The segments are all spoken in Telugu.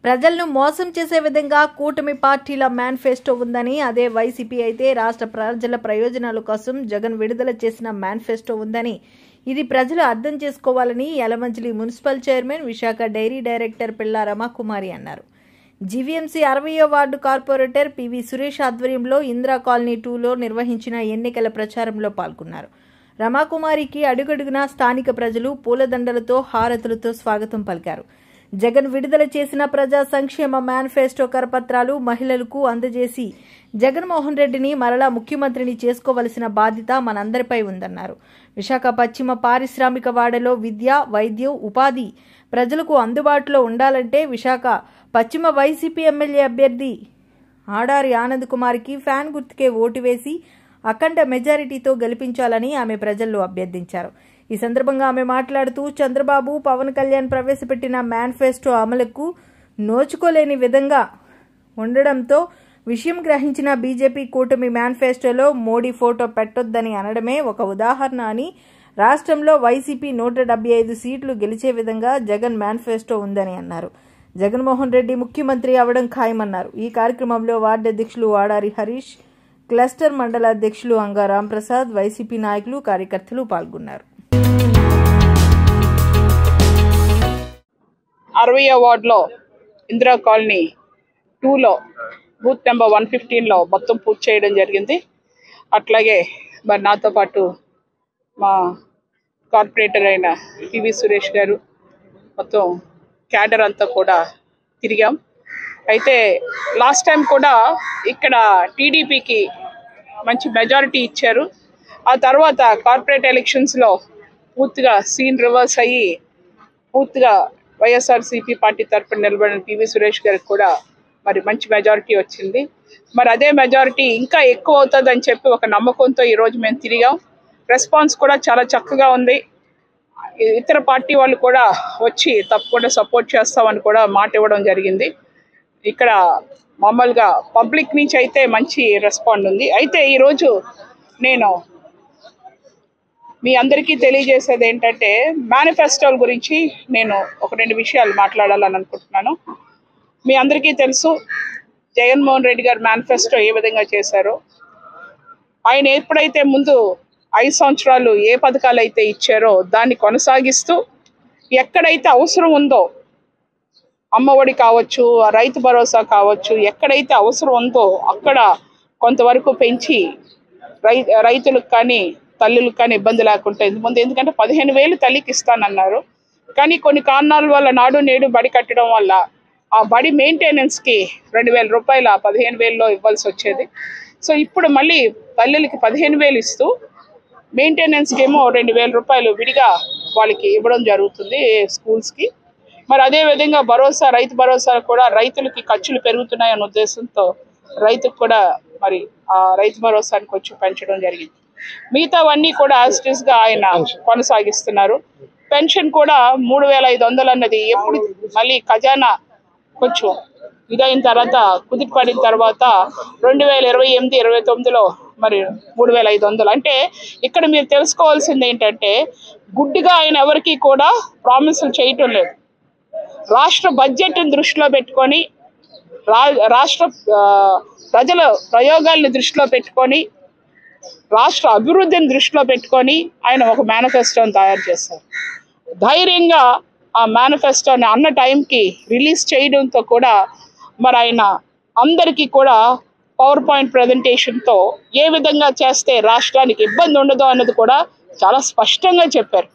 ప్రజలను మోసం చేసే విధంగా కూటమి పార్టీల మేనిఫెస్టో ఉందని అదే వైసీపీ అయితే రాష్ట్ర ప్రజల ప్రయోజనాల కోసం జగన్ విడుదల చేసిన మేనిఫెస్టో ఉందని ఇది ప్రజలు అర్థం చేసుకోవాలని Yelamanchili municipal chairman Visakha dairy director Pilla Ramakumari అన్నారు జీవీఎంసీ అరవయో వార్డు కార్పొరేటర్ పివి సురేష్ ఆధ్వర్యంలో ఇందిరా కాలనీ టూలో నిర్వహించిన ఎన్నికల ప్రచారంలో పాల్గొన్నారు రమాకుమారికి అడుగడుగునా స్థానిక ప్రజలు పూలదండలతో హారతులతో స్వాగతం పలికారు జగన్ విడుదల చేసిన ప్రజా సంక్షేమ మేనిఫెస్టో కరపత్రాలు మహిళలకు అందజేసి జగన్మోహన్ రెడ్డిని మరలా ముఖ్యమంత్రిని చేసుకోవలసిన బాధ్యత మనందరిపై ఉందన్నారు విశాఖ పశ్చిమ పారిశ్రామిక వాడలో విద్య వైద్యం ఉపాధి ప్రజలకు అందుబాటులో ఉండాలంటే విశాఖ పశ్చిమ వైసీపీ ఎమ్మెల్యే అభ్యర్థి ఆడారి ఆనంద్ కుమార్కి ఫ్యాన్ గుర్తుకే ఓటు వేసి అఖండ మెజారిటీతో గెలిపించాలని ఆమె ప్రజల్లో అభ్యర్థించారు ఈ సందర్భంగా ఆమె మాట్లాడుతూ చంద్రబాబు పవన్ కళ్యాణ్ ప్రవేశపెట్టిన మేనిఫెస్టో అమలుకు నోచుకోలేని విధంగా ఉండడంతో విషయం గ్రహించిన బీజేపీ కూటమి మేనిఫెస్టోలో మోడీ ఫోటో పెట్టొద్దని అనడమే ఒక ఉదాహరణ అని రాష్ట్రంలో వైసీపీ నూట డెబ్బై ఐదు సీట్లు గెలిచే విధంగా జగన్ మేనిఫెస్టో ఉందని అన్నారు జగన్మోహన్ రెడ్డి ముఖ్యమంత్రి అవడం ఖాయమన్నారు ఈ కార్యక్రమంలో వార్డు అధ్యక్షులు వాడారి హరీష్ క్లస్టర్ మండల అధ్యక్షులు అంగా రాంప్రసాద్ వైసీపీ నాయకులు కార్యకర్తలు పాల్గొన్నారు అరవై వార్డులో ఇందిరా కాలనీ టూలో బూత్ నెంబర్ వన్ ఫిఫ్టీన్లో మొత్తం పూర్తి చేయడం జరిగింది అట్లాగే మరి నాతో పాటు మా కార్పొరేటర్ అయిన పివి సురేష్ గారు మొత్తం క్యాడర్ అంతా కూడా తిరిగాం అయితే లాస్ట్ టైం కూడా ఇక్కడ టీడీపీకి మంచి మెజారిటీ ఇచ్చారు ఆ తర్వాత కార్పొరేట్ ఎలక్షన్స్లో పూర్తిగా సీన్ రివర్స్ అయ్యి పూర్తిగా వైఎస్ఆర్సీపీ పార్టీ తరపున నిలబడిన పివి సురేష్ గారికి కూడా మరి మంచి మెజారిటీ వచ్చింది మరి అదే మెజారిటీ ఇంకా ఎక్కువ అవుతుందని చెప్పి ఒక నమ్మకంతో ఈరోజు మేము తిరిగాం రెస్పాన్స్ కూడా చాలా చక్కగా ఉంది ఇతర పార్టీ వాళ్ళు కూడా వచ్చి తప్పకుండా సపోర్ట్ చేస్తామని కూడా మాట ఇవ్వడం జరిగింది ఇక్కడ మామూలుగా పబ్లిక్ నుంచి అయితే మంచి రెస్పాండ్ ఉంది అయితే ఈరోజు నేను మీ అందరికీ తెలియజేసేది ఏంటంటే మేనిఫెస్టోల గురించి నేను ఒక రెండు విషయాలు మాట్లాడాలని అనుకుంటున్నాను మీ అందరికీ తెలుసు జగన్మోహన్ రెడ్డి గారు మేనిఫెస్టో ఏ విధంగా చేశారో ఆయన ఎప్పుడైతే ముందు ఐదు సంవత్సరాలు ఏ పథకాలు అయితే ఇచ్చారో దాన్ని కొనసాగిస్తూ ఎక్కడైతే అవసరం ఉందో అమ్మఒడి కావచ్చు రైతు భరోసా కావచ్చు ఎక్కడైతే అవసరం ఉందో అక్కడ కొంతవరకు పెంచి రై రైతులకు కానీ తల్లులకు కానీ ఇబ్బంది లేకుండా ముందు ఎందుకంటే పదిహేను వేలు తల్లికి ఇస్తానన్నారు కానీ కొన్ని కారణాల వల్ల నాడు నేడు బడి కట్టడం వల్ల ఆ బడి మెయింటెనెన్స్కి రెండు వేల రూపాయలు ఆ పదిహేను వేలలో ఇవ్వాల్సి వచ్చేది సో ఇప్పుడు మళ్ళీ తల్లులకి పదిహేను వేలు ఇస్తూ మెయింటెనెన్స్కి ఏమో రెండు వేల రూపాయలు విడిగా వాళ్ళకి ఇవ్వడం జరుగుతుంది స్కూల్స్కి మరి అదే విధంగా భరోసా రైతు భరోసా కూడా రైతులకి ఖర్చులు పెరుగుతున్నాయనే ఉద్దేశంతో రైతుకు కూడా మరి ఆ రైతు భరోసాని కొంచెం పెంచడం జరిగింది మిగతావన్నీ కూడా యాజ్ గా ఆయన కొనసాగిస్తున్నారు పెన్షన్ కూడా మూడు వేల ఐదు వందలు అన్నది ఎప్పుడు మళ్ళీ ఖజానా కొంచెం ఇదైన తర్వాత కుదిరిపడిన తర్వాత రెండు వేల ఇరవై ఎనిమిది ఇరవై తొమ్మిదిలో మరి మూడు వేల ఐదు వందలు అంటే ఇక్కడ మీరు తెలుసుకోవాల్సింది ఏంటంటే గుడ్డిగా ఆయన ఎవరికి కూడా ప్రామిసులు చేయటం లేదు రాష్ట్ర బడ్జెట్ని దృష్టిలో పెట్టుకొని రా రాష్ట్ర ఆ, ప్రజల ప్రయోగాల్ని దృష్టిలో పెట్టుకొని రాష్ట్ర అభివృద్ధిని దృష్టిలో పెట్టుకొని ఆయన ఒక మేనిఫెస్టోని తయారు చేశారు ధైర్యంగా ఆ మేనిఫెస్టోని అన్న టైంకి రిలీజ్ చేయడంతో కూడా మరి ఆయన అందరికీ కూడా పవర్ పాయింట్ ప్రజెంటేషన్తో ఏ విధంగా చేస్తే రాష్ట్రానికి ఇబ్బంది ఉండదు అన్నది కూడా చాలా స్పష్టంగా చెప్పారు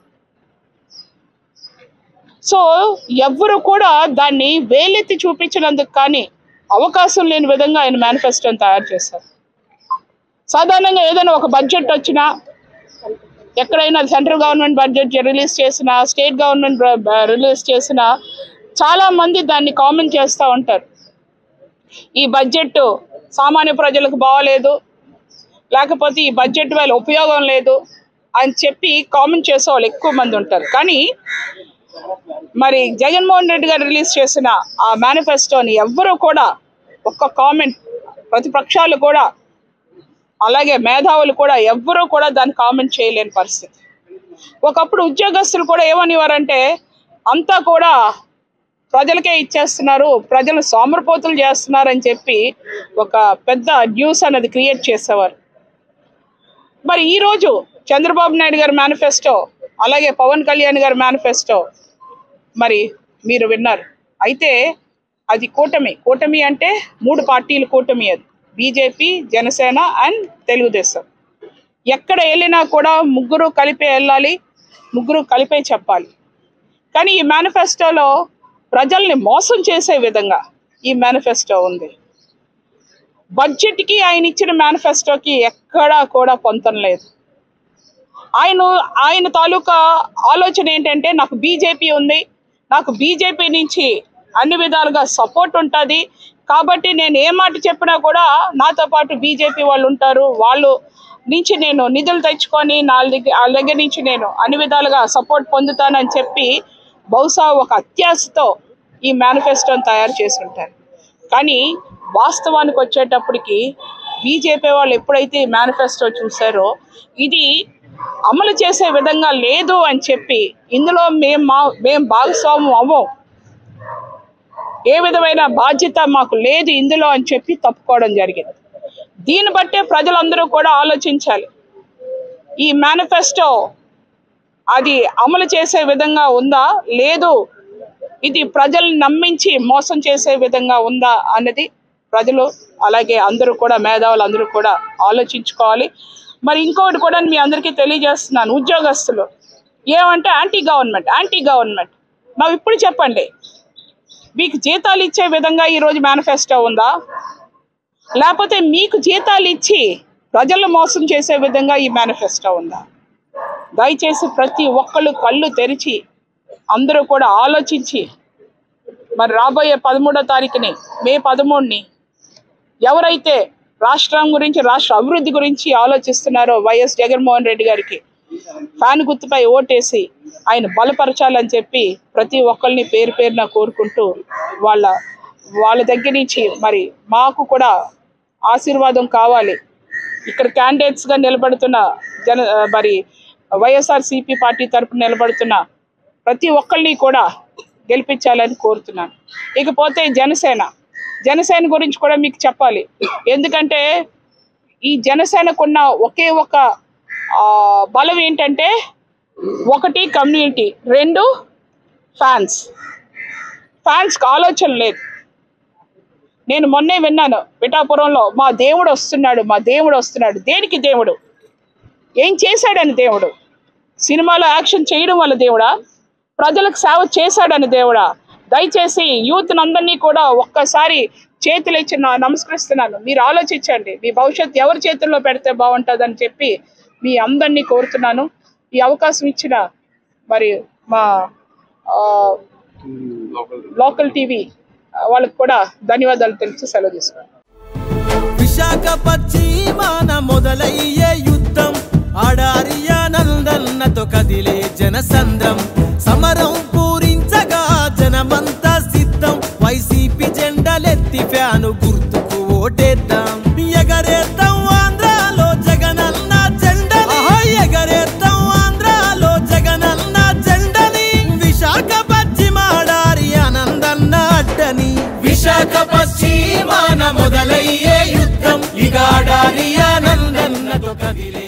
సో ఎవ్వరు కూడా దాన్ని వేలెత్తి చూపించినందుకు కానీ అవకాశం లేని విధంగా ఆయన మేనిఫెస్టోని తయారు చేశారు సాధారణంగా ఏదైనా ఒక బడ్జెట్ వచ్చినా ఎక్కడైనా సెంట్రల్ గవర్నమెంట్ బడ్జెట్ రిలీజ్ చేసినా స్టేట్ గవర్నమెంట్ రిలీజ్ చేసినా చాలా మంది దాన్ని కామెంట్ చేస్తూ ఉంటారు ఈ బడ్జెట్ సామాన్య ప్రజలకు బాగలేదు లేకపోతే ఈ బడ్జెట్ వల్ల ఉపయోగం లేదు అని చెప్పి కామెంట్ చేసే వాళ్ళు ఎక్కువ మంది ఉంటారు కానీ మరి జగన్మోహన్ రెడ్డి గారు రిలీజ్ చేసిన ఆ మేనిఫెస్టోని ఎవ్వరూ కూడా ఒక్క కామెంట్ ప్రతిపక్షాలు కూడా అలాగే మేధావులు కూడా ఎవ్వరూ కూడా దాన్ని కామెంట్ చేయలేని పరిస్థితి ఒకప్పుడు ఉద్యోగస్తులు కూడా ఏమనేవారంటే అంతా కూడా ప్రజలకే ఇచ్చేస్తున్నారు ప్రజలు సోమరపోతులు చేస్తున్నారని చెప్పి ఒక పెద్ద న్యూస్ అనేది క్రియేట్ చేసేవారు మరి ఈరోజు చంద్రబాబు నాయుడు గారి మేనిఫెస్టో అలాగే పవన్ కళ్యాణ్ గారి మేనిఫెస్టో మరి మీరు విన్నారు అయితే అది కూటమి కూటమి అంటే మూడు పార్టీల కూటమి అది బీజేపీ జనసేన అండ్ తెలుగుదేశం ఎక్కడ వెళ్ళినా కూడా ముగ్గురు కలిపే వెళ్ళాలి ముగ్గురు కలిపే చెప్పాలి కానీ ఈ మేనిఫెస్టోలో ప్రజల్ని మోసం చేసే విధంగా ఈ మేనిఫెస్టో ఉంది బడ్జెట్కి ఆయన ఇచ్చిన మేనిఫెస్టోకి ఎక్కడా కూడా పొంతం లేదు ఆయన ఆయన తాలూకా ఆలోచన ఏంటంటే నాకు బీజేపీ ఉంది నాకు బీజేపీ నుంచి అన్ని విధాలుగా సపోర్ట్ ఉంటుంది కాబట్టి నేను ఏ మాట చెప్పినా కూడా నాతో పాటు బీజేపీ వాళ్ళు ఉంటారు వాళ్ళు నుంచి నేను నిధులు తెచ్చుకొని నా దగ్గర వాళ్ళ దగ్గర నుంచి నేను అన్ని విధాలుగా సపోర్ట్ పొందుతానని చెప్పి బహుశా ఒక అత్యాశతో ఈ మేనిఫెస్టోని తయారు చేసి ఉంటారు కానీ వాస్తవానికి వచ్చేటప్పటికి బీజేపీ వాళ్ళు ఎప్పుడైతే ఈ మేనిఫెస్టో చూసారో ఇది అమలు చేసే విధంగా లేదు అని చెప్పి ఇందులో మేము మా మేము భాగస్వామ్యం అవ్వం ఏ విధమైన బాధ్యత మాకు లేదు ఇందులో అని చెప్పి తప్పుకోవడం జరిగింది దీన్ని బట్టే ప్రజలందరూ కూడా ఆలోచించాలి ఈ మేనిఫెస్టో అది అమలు చేసే విధంగా ఉందా లేదు ఇది ప్రజల్ని నమ్మించి మోసం చేసే విధంగా ఉందా అన్నది ప్రజలు అలాగే అందరూ కూడా మేధావులు అందరూ కూడా ఆలోచించుకోవాలి మరి ఇంకొకటి కూడా మీ అందరికీ తెలియజేస్తున్నాను ఉద్యోగస్తులు ఏమంటే యాంటీ గవర్నమెంట్ యాంటీ గవర్నమెంట్ ನಾವು ఇప్పుడు చెప్పండి మీకు జీతాలు ఇచ్చే విధంగా ఈరోజు మేనిఫెస్టో ఉందా లేకపోతే మీకు జీతాలు ఇచ్చి ప్రజలను మోసం చేసే విధంగా ఈ మేనిఫెస్టో ఉందా దయచేసి ప్రతి ఒక్కళ్ళు కళ్ళు తెరిచి అందరూ కూడా ఆలోచించి మరి రాబోయే పదమూడో తారీఖుని మే పదమూడుని ఎవరైతే రాష్ట్రం గురించి రాష్ట్ర అభివృద్ధి గురించి ఆలోచిస్తున్నారో వైఎస్ జగన్మోహన్ రెడ్డి గారికి ఫ్యాన్ గుర్తుపై ఓటేసి ఆయన బలపరచాలని చెప్పి ప్రతి ఒక్కరిని పేరు పేరున కోరుకుంటూ వాళ్ళ వాళ్ళ దగ్గర నుంచి మరి మాకు కూడా ఆశీర్వాదం కావాలి ఇక్కడ క్యాండిడేట్స్గా నిలబడుతున్న జన మరి వైఎస్ఆర్ సిపి పార్టీ తరపున నిలబడుతున్న ప్రతి ఒక్కరిని కూడా గెలిపించాలని కోరుతున్నాను ఇకపోతే జనసేన జనసేన గురించి కూడా మీకు చెప్పాలి ఎందుకంటే ఈ జనసేనకున్న ఒకే ఒక ఆ, బలం ఏంటంటే ఒకటి కమ్యూనిటీ రెండు ఫ్యాన్స్ ఫ్యాన్స్కి ఆలోచన లేదు నేను మొన్నే విన్నాను పిఠాపురంలో మా దేవుడు వస్తున్నాడు మా దేవుడు వస్తున్నాడు దేనికి దేవుడు ఏం చేశాడని దేవుడు సినిమాలో యాక్షన్ చేయడం వల్ల దేవుడా ప్రజలకు సేవ చేశాడని దేవుడా దయచేసి యూత్ అందరినీ కూడా ఒక్కసారి చేతులు ఇచ్చి నా నమస్కరిస్తున్నాను మీరు ఆలోచించండి మీ భవిష్యత్తు ఎవరి చేతుల్లో పెడితే బాగుంటుందని చెప్పి మీ అందరినీ కోరుతున్నాను ఈ అవకాశం ఇచ్చిన మరి మా ఆ, లోకల్ టీవీ వాళ్ళకి కూడా ధన్యవాదాలు తెలుసు సెలవు తీసుకున్నాను విశాఖ పశ్చిమాన మొదలయ్యే యుద్ధం ఆడారియా నందన్నతో కదిలే జనసంద్రం సమరం పూరించగా జనమంతా సిద్ధం వైసీపీ జెండలెత్తి ఫ్యాను గుర్తుకు ఓటేద్దాం ఎగరేద్దాం ఆంధ్రాలో జగనన్న జెండని ఎగరేద్దాం ఆంధ్రాలో జగనన్న జెండని విశాఖ పశ్చిమాడారి ఆనందన్న అడ్డని విశాఖ పశ్చిమాన మొదలయ్యే యుద్ధం ఇగాడారి ఆనందన్నతో కదిలే